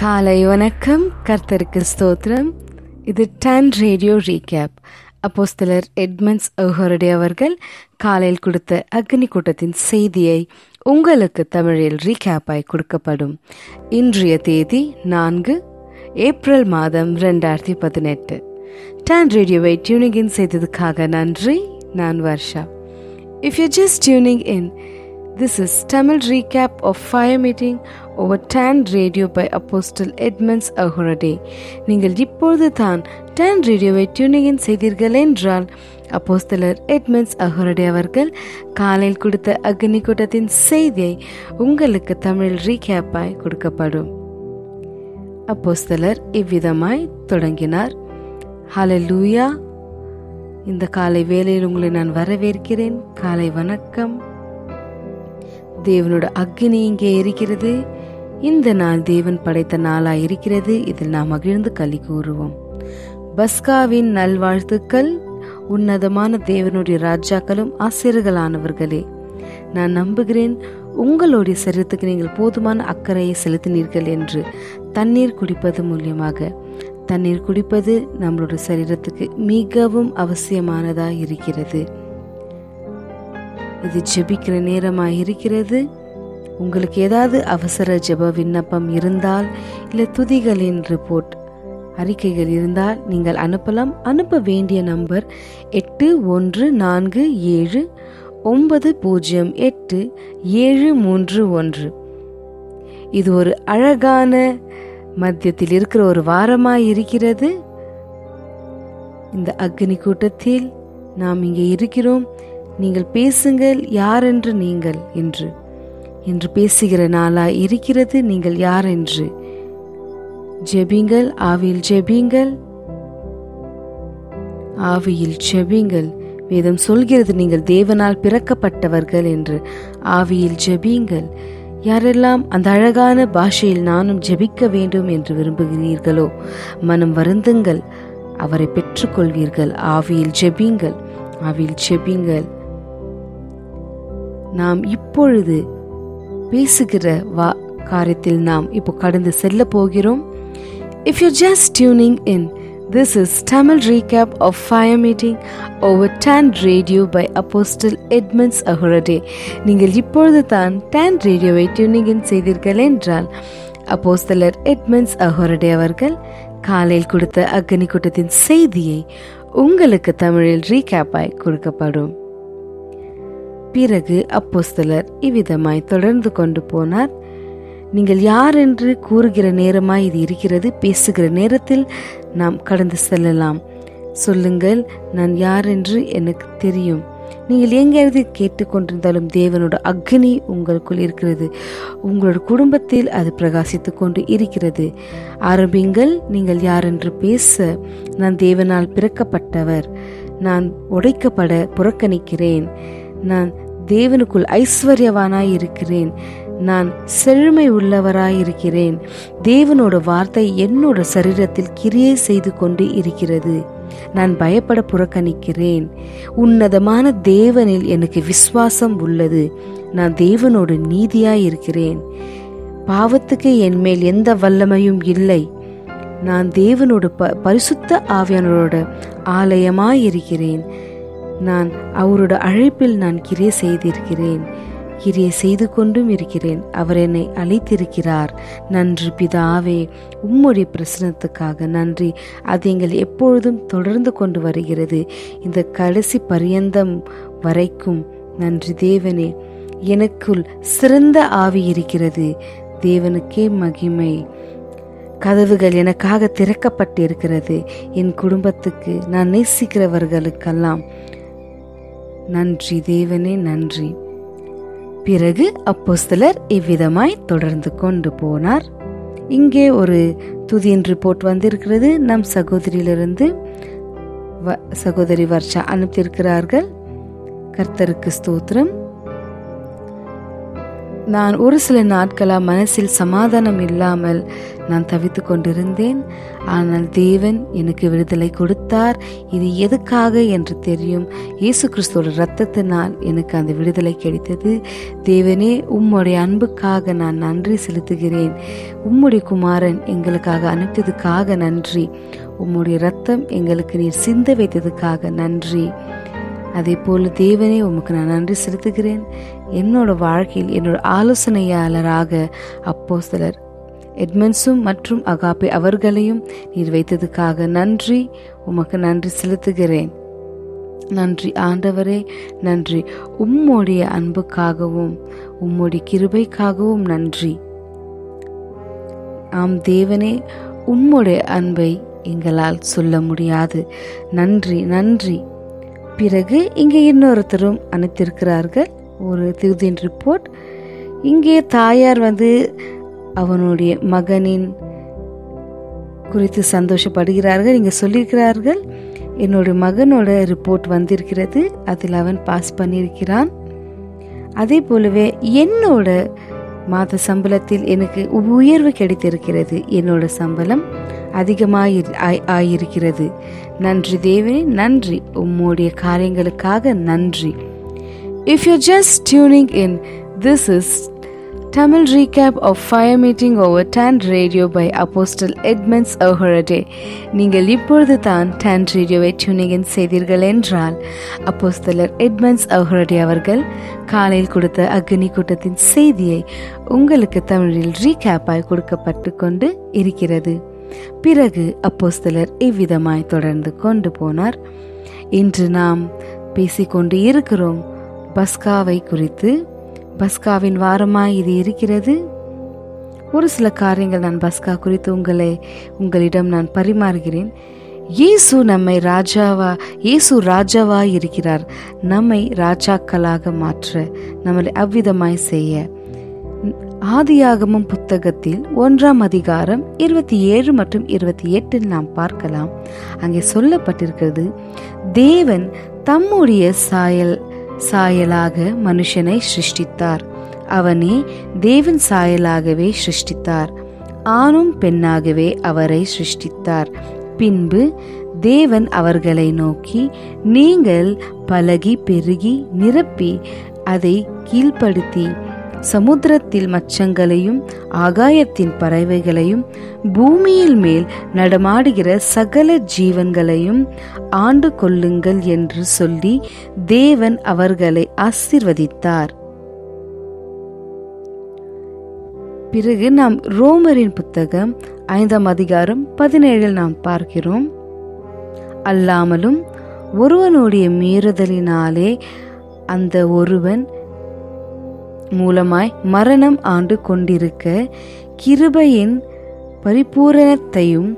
காலை வணக்கம் கர்த்தருக்கு ஸ்தோத்திரம் இது டன் ரேடியோ ரீகேப் அப்போஸ்தலர் எட்மண்ட்ஸ் ஓஹரடே அவர்கள் காலையில் கொடுத்த அக்னி கூட்டத்தின் செய்தியை உங்களுக்கு தமிழில் ரீகேப்பாய் கொடுக்கப்படும் இன்றைய தேதி நான்கு ஏப்ரல் மாதம் ரெண்டாயிரத்தி பதினெட்டு டான் ரேடியோவை டியூனிங் இன் செய்ததுக்காக நன்றி நான் Varsha If you're just tuning in, this is Tamil recap of fire meeting over TAN radio by Apostle Edmonds Ahurade. நீங்கள் இப்பொழுது தான் டான் ரேடியோவை டியூனிங் இன் செய்தீர்கள் என்றால் அப்போஸ்தலர் எட்மண்ட்ஸ் அஹுரடே அவர்கள் காலையில் கொடுத்த அக்னி கூட்டத்தின் செய்தியை உங்களுக்கு தமிழ் ரீகேப்பாய் கொடுக்கப்படும் அப்போஸ்தலர் இவ்விதமாய் தொடங்கினார் ஹalleluya இந்த காலை வேளையில் உங்களை நான் வரவேற்கிறேன் காலை வணக்கம் தேவனோட அக்னி இங்கே இருக்கிறது இந்த நாள் தேவன் படைத்த நாளா இருக்கிறது இதில் நாம் மகிழ்ந்து களி கூறுவோம் பஸ்காவின் நல்வாழ்த்துக்கள் உன்னதமான தேவனுடைய ராஜாக்களும் ஆசிரியர்களானவர்களே நான் நம்புகிறேன் உங்களுடைய சரீரத்துக்கு நீங்கள் போதுமான அக்கறையை செலுத்தினீர்கள் என்று தண்ணீர் குடிப்பது மூலியமாக தண்ணீர் குடிப்பது நம்மளுடைய சரீரத்துக்கு மிகவும் அவசியமானதாக இருக்கிறது இது ஜெபிக்கிற நேரமாக இருக்கிறது உங்களுக்கு ஏதாவது அவசர ஜெப விண்ணப்பம் இருந்தால் இல்லை துதிகளின் ரிப்போர்ட் அறிக்கைகள் இருந்தால் நீங்கள் அனுப்பலாம் அனுப்ப வேண்டிய நம்பர் எட்டு ஒன்று நான்கு ஏழு ஒன்பது பூஜ்ஜியம் எட்டு ஏழு மூன்று ஒன்று இது ஒரு அழகான மத்தியத்தில் இருக்கிற ஒரு வாரமாய் இருக்கிறது இந்த அக்னி கூட்டத்தில் நாம் இங்கே இருக்கிறோம் நீங்கள் பேசுங்கள் யார் என்று நீங்கள் என்று என்று பேசுகிற நாளாய் இருக்கிறது நீங்கள் யார் என்று ஜெபிங்கள் ஆவியில் ஜெபிங்கள் ஆவியில் ஜெபிங்கள் வேதம் சொல்கிறது நீங்கள் தேவனால் பிறக்கப்பட்டவர்கள் என்று ஆவியில் ஜெபிங்கள் யாரெல்லாம் அந்த அழகான பாஷையில் நானும் ஜெபிக்க வேண்டும் என்று விரும்புகிறீர்களோ மனம் வருந்துங்கள் அவரை பெற்றுக்கொள்வீர்கள் ஆவியில் ஜெபிங்கள் ஆவியில் ஜெபிங்கள் நாம் இப்பொழுது பேசுகிற வா காரியத்தில் நாம் இப்போ கடந்து செல்ல போகிறோம் if you just tuning in This is Tamil recap of fire meeting over TAN radio by Apostle Edmonds Ahurade. நீங்கள் இப்பொழுது தான் டான் ரேடியோவை டியூனிங் இன் செய்தீர்கள் என்றால் அப்போஸ்தலர் எட்மண்ட்ஸ் அஹோரடே அவர்கள் காலையில் கொடுத்த அக்னி கூட்டத்தின் செய்தியை உங்களுக்கு தமிழில் ரீகேப்பாய் கொடுக்கப்படும் பிறகு அப்போஸ்தலர் இவ்விதமாய் தொடர்ந்து கொண்டு போனார் நீங்கள் யார் என்று கூறுகிற நேரமாய் இது இருக்கிறது பேசுகிற நேரத்தில் நாம் கடந்து செல்லலாம் சொல்லுங்கள் நான் யார் என்று எனக்கு தெரியும் நீங்கள் எங்கேயாவது கேட்டுக்கொண்டிருந்தாலும் தேவனோட அக்னி உங்களுக்குள் இருக்கிறது உங்களோட குடும்பத்தில் அது பிரகாசித்து கொண்டு இருக்கிறது ஆரம்பிங்கள் நீங்கள் யார் என்று பேச நான் தேவனால் பிறக்கப்பட்டவர் நான் உடைக்கப்பட புறக்கணிக்கிறேன் நான் தேவனுக்குள் ஐஸ்வர்யவானாய் இருக்கிறேன் நான் செழுமை உள்ளவராயிருக்கிறேன் தேவனோட வார்த்தை என்னோட சரீரத்தில் கிரியை செய்து கொண்டு இருக்கிறது நான் பயப்பட புறக்கணிக்கிறேன் உன்னதமான தேவனில் எனக்கு விசுவாசம் உள்ளது நான் தேவனோட நீதியாய் இருக்கிறேன் பாவத்துக்கு என் மேல் எந்த வல்லமையும் இல்லை நான் தேவனோட ப பரிசுத்த ஆவியானோட ஆலயமாய் இருக்கிறேன் நான் அவரோட அழைப்பில் நான் கிரியை செய்திருக்கிறேன் கிரியை செய்து கொண்டும் இருக்கிறேன் அவர் என்னை அழைத்திருக்கிறார் நன்றி பிதாவே உம்முடைய பிரசனத்துக்காக நன்றி அது எங்கள் எப்பொழுதும் தொடர்ந்து கொண்டு வருகிறது இந்த கடைசி பரியந்தம் வரைக்கும் நன்றி தேவனே எனக்குள் சிறந்த ஆவி இருக்கிறது தேவனுக்கே மகிமை கதவுகள் எனக்காக திறக்கப்பட்டு இருக்கிறது என் குடும்பத்துக்கு நான் நேசிக்கிறவர்களுக்கெல்லாம் நன்றி தேவனே நன்றி பிறகு அப்போஸ்தலர் இவ்விதமாய் தொடர்ந்து கொண்டு போனார் இங்கே ஒரு துதியின் ரிப்போர்ட் வந்திருக்கிறது நம் சகோதரியிலிருந்து சகோதரி வர்ஷா அனுப்பியிருக்கிறார்கள் கர்த்தருக்கு ஸ்தோத்திரம் நான் ஒரு சில நாட்களாக மனசில் சமாதானம் இல்லாமல் நான் தவித்து கொண்டிருந்தேன் ஆனால் தேவன் எனக்கு விடுதலை கொடுத்தார் இது எதுக்காக என்று தெரியும் இயேசு கிறிஸ்துவோட இரத்தத்தினால் எனக்கு அந்த விடுதலை கிடைத்தது தேவனே உம்முடைய அன்புக்காக நான் நன்றி செலுத்துகிறேன் உம்முடைய குமாரன் எங்களுக்காக அனுப்பியதுக்காக நன்றி உம்முடைய ரத்தம் எங்களுக்கு நீர் சிந்த வைத்ததுக்காக நன்றி அதே போல தேவனே உமக்கு நான் நன்றி செலுத்துகிறேன் என்னோட வாழ்க்கையில் என்னோட ஆலோசனையாளராக அப்போ சிலர் எட்மன்ஸும் மற்றும் அகாப்பே அவர்களையும் நீர் வைத்ததுக்காக நன்றி உமக்கு நன்றி செலுத்துகிறேன் நன்றி ஆண்டவரே நன்றி உம்முடைய அன்புக்காகவும் உம்முடைய கிருபைக்காகவும் நன்றி ஆம் தேவனே உம்முடைய அன்பை எங்களால் சொல்ல முடியாது நன்றி நன்றி பிறகு இங்கே இன்னொருத்தரும் அனுப்பியிருக்கிறார்கள் ஒரு திருதின் ரிப்போர்ட் இங்கே தாயார் வந்து அவனுடைய மகனின் குறித்து சந்தோஷப்படுகிறார்கள் இங்கே சொல்லியிருக்கிறார்கள் என்னோட மகனோட ரிப்போர்ட் வந்திருக்கிறது அதில் அவன் பாஸ் பண்ணியிருக்கிறான் அதே போலவே என்னோட மாத சம்பளத்தில் எனக்கு உயர்வு கிடைத்திருக்கிறது என்னோட சம்பளம் அதிகமாக ஆயிருக்கிறது நன்றி தேவனே நன்றி உம்முடைய காரியங்களுக்காக நன்றி if you just tuning in this is Tamil recap of fire meeting over TAN radio by Apostle Edmonds O'Haraday. நீங்கள் இப்பொழுது தான் டான் ரேடியோவை டியூனிங் இன் செய்தீர்கள் என்றால் அப்போஸ்தலர் எட்மண்ட்ஸ் அவுஹரடே அவர்கள் காலையில் கொடுத்த அக்னி கூட்டத்தின் செய்தியை உங்களுக்கு தமிழில் ரீகேப்பாய் கொடுக்கப்பட்டு கொண்டு இருக்கிறது பிறகு அப்போஸ்தலர் இவ்விதமாய் தொடர்ந்து கொண்டு போனார் இன்று நாம் பேசிக்கொண்டு இருக்கிறோம் பஸ்காவை குறித்து பஸ்காவின் வாரமாய் இது இருக்கிறது ஒரு சில காரியங்கள் நான் பஸ்கா குறித்து உங்களை உங்களிடம் நான் பரிமாறுகிறேன் இயேசு நம்மை ராஜாவா இயேசு ராஜாவா இருக்கிறார் நம்மை ராஜாக்களாக மாற்ற நம்மளை அவ்விதமாய் செய்ய ஆதியாகமம் புத்தகத்தில் ஒன்றாம் அதிகாரம் இருபத்தி ஏழு மற்றும் இருபத்தி எட்டில் நாம் பார்க்கலாம் அங்கே சொல்லப்பட்டிருக்கிறது தேவன் தம்முடைய சாயல் சாயலாக மனுஷனை சிருஷ்டித்தார் அவனே தேவன் சாயலாகவே சிருஷ்டித்தார் ஆணும் பெண்ணாகவே அவரை சிருஷ்டித்தார் பின்பு தேவன் அவர்களை நோக்கி நீங்கள் பழகி பெருகி நிரப்பி அதை கீழ்ப்படுத்தி சமுத்திரத்தில் மச்சங்களையும் ஆகாயத்தின் பறவைகளையும் பூமியில் மேல் நடமாடுகிற சகல ஜீவன்களையும் ஆண்டு கொள்ளுங்கள் என்று சொல்லி தேவன் அவர்களை ஆசிர்வதித்தார் பிறகு நாம் ரோமரின் புத்தகம் ஐந்தாம் அதிகாரம் பதினேழில் நாம் பார்க்கிறோம் அல்லாமலும் ஒருவனுடைய மீறுதலினாலே அந்த ஒருவன் மூலமாய் மரணம் ஆண்டு கொண்டிருக்க கிருபையின் பரிபூரணத்தையும்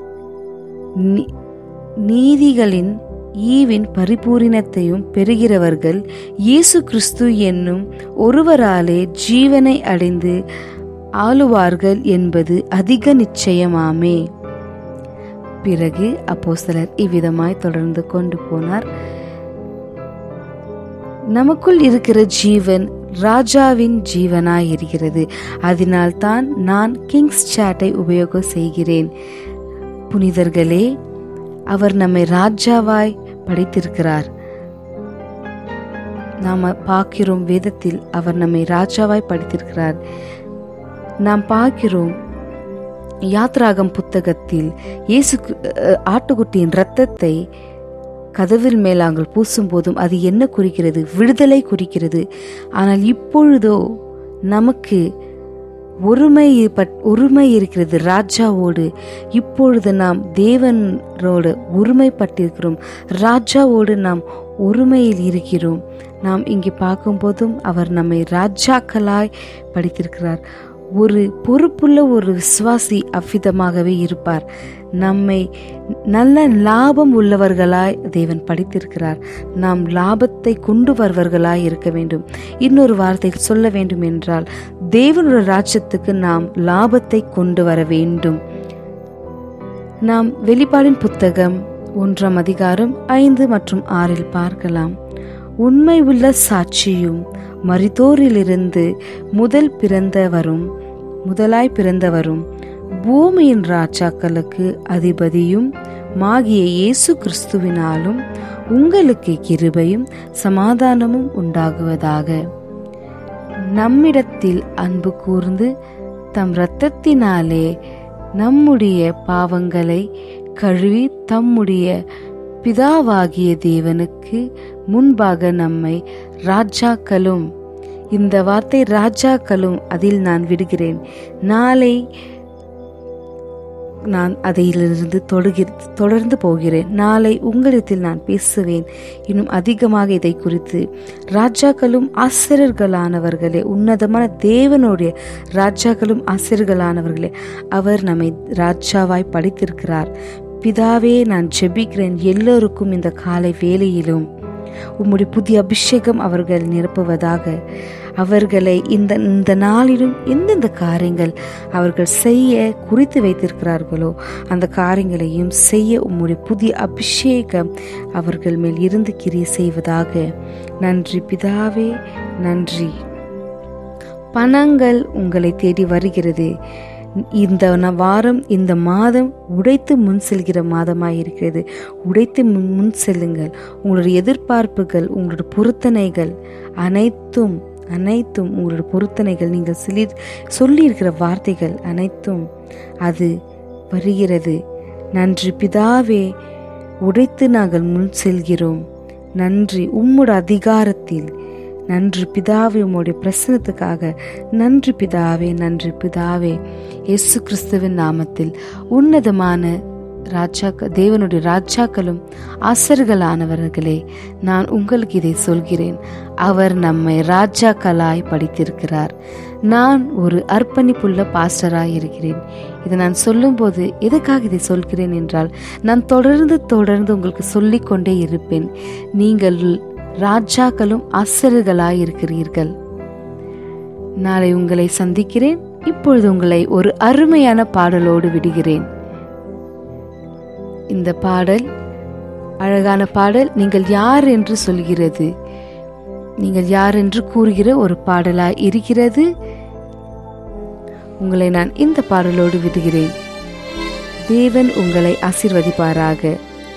நீதிகளின் ஈவின் பரிபூரணத்தையும் பெறுகிறவர்கள் இயேசு கிறிஸ்து என்னும் ஒருவராலே ஜீவனை அடைந்து ஆளுவார்கள் என்பது அதிக நிச்சயமாமே பிறகு அப்போஸ்தலர் இவ்விதமாய் தொடர்ந்து கொண்டு போனார் நமக்குள் இருக்கிற ஜீவன் ராஜாவின் ஜீவனாய் இருக்கிறது அதனால்தான் நான் கிங்ஸ் சாட்டை உபயோகம் செய்கிறேன் புனிதர்களே அவர் நம்மை ராஜாவாய் படைத்திருக்கிறார் நாம பார்க்கிறோம் வேதத்தில் அவர் நம்மை ராஜாவாய் படைத்திருக்கிறார் நாம் பார்க்கிறோம் யாத்ராகம் புத்தகத்தில் இயேசு ஆட்டுக்குட்டியின் இரத்தத்தை கதவில் மேலாங்கள் பூசும் போதும் அது என்ன குறிக்கிறது விடுதலை குறிக்கிறது ஆனால் இப்பொழுதோ நமக்கு ஒருமை ஒருமை இருக்கிறது ராஜாவோடு இப்பொழுது நாம் தேவனோடு ஒருமைப்பட்டிருக்கிறோம் ராஜாவோடு நாம் ஒருமையில் இருக்கிறோம் நாம் இங்கே பார்க்கும்போதும் அவர் நம்மை ராஜாக்களாய் படித்திருக்கிறார் ஒரு பொறுப்புள்ள ஒரு விசுவாசி அவ்விதமாகவே இருப்பார் நம்மை நல்ல லாபம் உள்ளவர்களாய் தேவன் படித்திருக்கிறார் நாம் லாபத்தை கொண்டு வருவர்களாய் இருக்க வேண்டும் இன்னொரு வார்த்தை சொல்ல வேண்டும் என்றால் தேவனுடைய ராஜ்யத்துக்கு நாம் லாபத்தை கொண்டு வர வேண்டும் நாம் வெளிப்பாடின் புத்தகம் ஒன்றாம் அதிகாரம் ஐந்து மற்றும் ஆறில் பார்க்கலாம் உண்மை உள்ள சாட்சியும் மரித்தோரிலிருந்து முதல் பிறந்தவரும் முதலாய் பிறந்தவரும் பூமியின் ராஜாக்களுக்கு அதிபதியும் மாகிய இயேசு கிறிஸ்துவினாலும் உங்களுக்கு கிருபையும் சமாதானமும் உண்டாகுவதாக நம்மிடத்தில் அன்பு கூர்ந்து தம் இரத்தத்தினாலே நம்முடைய பாவங்களை கழுவி தம்முடைய பிதாவாகிய தேவனுக்கு முன்பாக நம்மை ராஜாக்களும் இந்த வார்த்தை ராஜாக்களும் அதில் நான் விடுகிறேன் நாளை நான் அதிலிருந்து தொடுகி தொடர்ந்து போகிறேன் நாளை உங்களிடத்தில் நான் பேசுவேன் இன்னும் அதிகமாக இதை குறித்து ராஜாக்களும் ஆசிரியர்களானவர்களே உன்னதமான தேவனுடைய ராஜாக்களும் ஆசிரியர்களானவர்களே அவர் நம்மை ராஜாவாய் படித்திருக்கிறார் பிதாவே நான் ஜெபிக்கிறேன் எல்லோருக்கும் இந்த காலை வேளையிலும் உம்முடைய புதிய அபிஷேகம் அவர்கள் நிரப்புவதாக அவர்களை இந்த இந்த நாளிலும் எந்தெந்த காரியங்கள் அவர்கள் செய்ய குறித்து வைத்திருக்கிறார்களோ அந்த காரியங்களையும் செய்ய உம்முடைய புதிய அபிஷேகம் அவர்கள் மேல் இருந்து கிரிய செய்வதாக நன்றி பிதாவே நன்றி பணங்கள் உங்களை தேடி வருகிறது இந்த வாரம் இந்த மாதம் உடைத்து முன் செல்கிற மாதமாக இருக்கிறது உடைத்து முன் முன் செல்லுங்கள் உங்களுடைய எதிர்பார்ப்புகள் உங்களுடைய பொருத்தனைகள் அனைத்தும் அனைத்தும் உங்களுடைய பொருத்தனைகள் நீங்கள் சொல்லி சொல்லியிருக்கிற வார்த்தைகள் அனைத்தும் அது வருகிறது நன்றி பிதாவே உடைத்து நாங்கள் முன் செல்கிறோம் நன்றி உம்முடைய அதிகாரத்தில் நன்றி பிதாவே உம்முடைய பிரசனத்துக்காக நன்றி பிதாவே நன்றி பிதாவே இயேசு கிறிஸ்துவின் நாமத்தில் உன்னதமான ராஜாக்க தேவனுடைய ராஜாக்களும் ஆசர்களானவர்களே நான் உங்களுக்கு இதை சொல்கிறேன் அவர் நம்மை ராஜாக்களாய் படித்திருக்கிறார் நான் ஒரு அர்ப்பணிப்புள்ள பாஸ்டராய் இருக்கிறேன் இதை நான் சொல்லும்போது எதுக்காக இதை சொல்கிறேன் என்றால் நான் தொடர்ந்து தொடர்ந்து உங்களுக்கு சொல்லிக்கொண்டே இருப்பேன் நீங்கள் ராஜாக்களும் ஆசிரியர்களாய் இருக்கிறீர்கள் நாளை உங்களை சந்திக்கிறேன் இப்பொழுது உங்களை ஒரு அருமையான பாடலோடு விடுகிறேன் இந்த பாடல் அழகான பாடல் நீங்கள் யார் என்று சொல்கிறது நீங்கள் யார் என்று கூறுகிற ஒரு பாடலாய் இருக்கிறது உங்களை நான் இந்த பாடலோடு விடுகிறேன் தேவன் உங்களை ஆசிர்வதிப்பாராக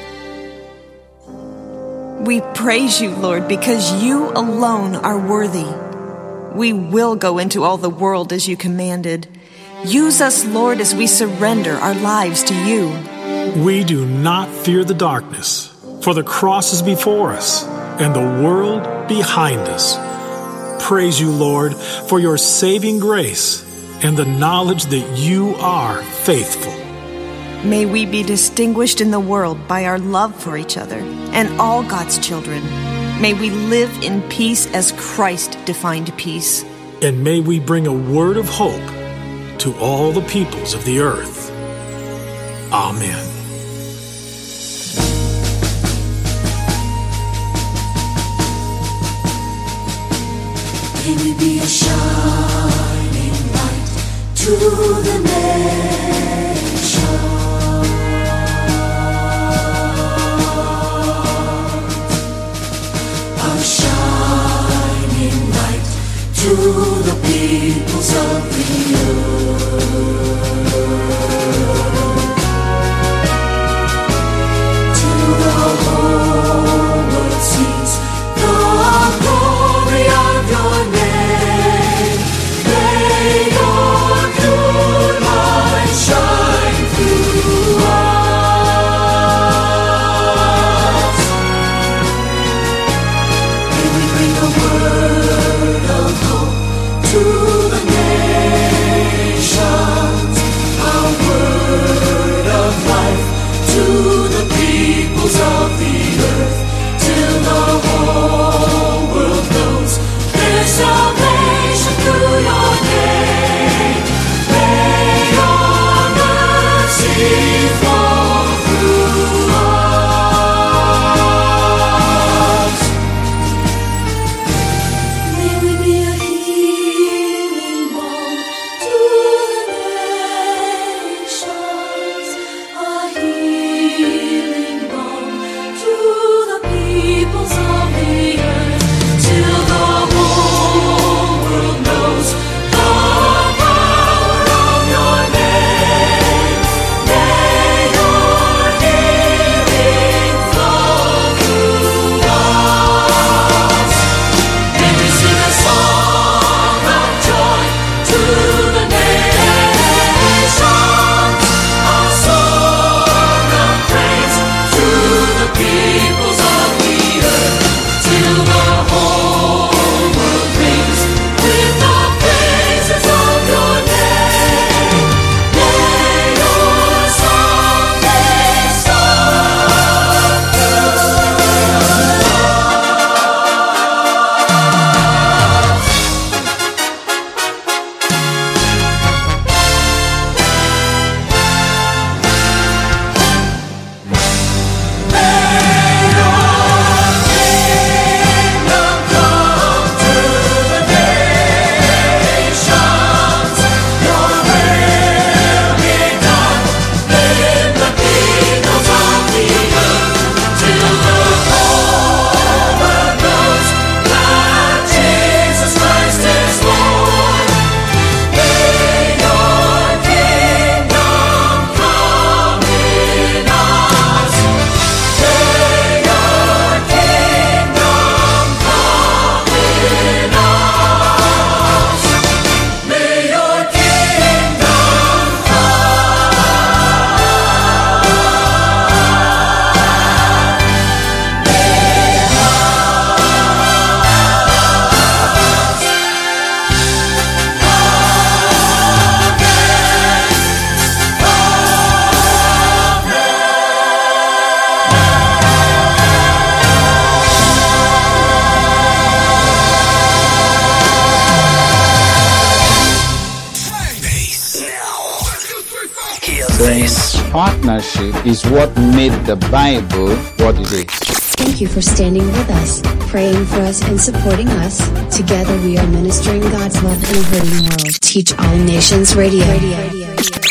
We praise you, Lord, because you alone are worthy. We will go into all the world as you commanded. Use us, Lord, as we surrender our lives to you. We do not fear the darkness, for the cross is before us and the world behind us. Praise you, Lord, for your saving grace and the knowledge that you are faithful. May we be distinguished in the world by our love for each other and all God's children. May we live in peace as Christ defined peace. And may we bring a word of hope to all the peoples of the earth. Amen. May we be a shining light to the nations. A shining light to the peoples of the earth. Till the whole world sees the glory of your name. May your good light This partnership is what made the Bible what it is. Thank you for standing with us, praying for us, and supporting us. Together we are ministering God's love in a hurting world. Teach All Nations Radio.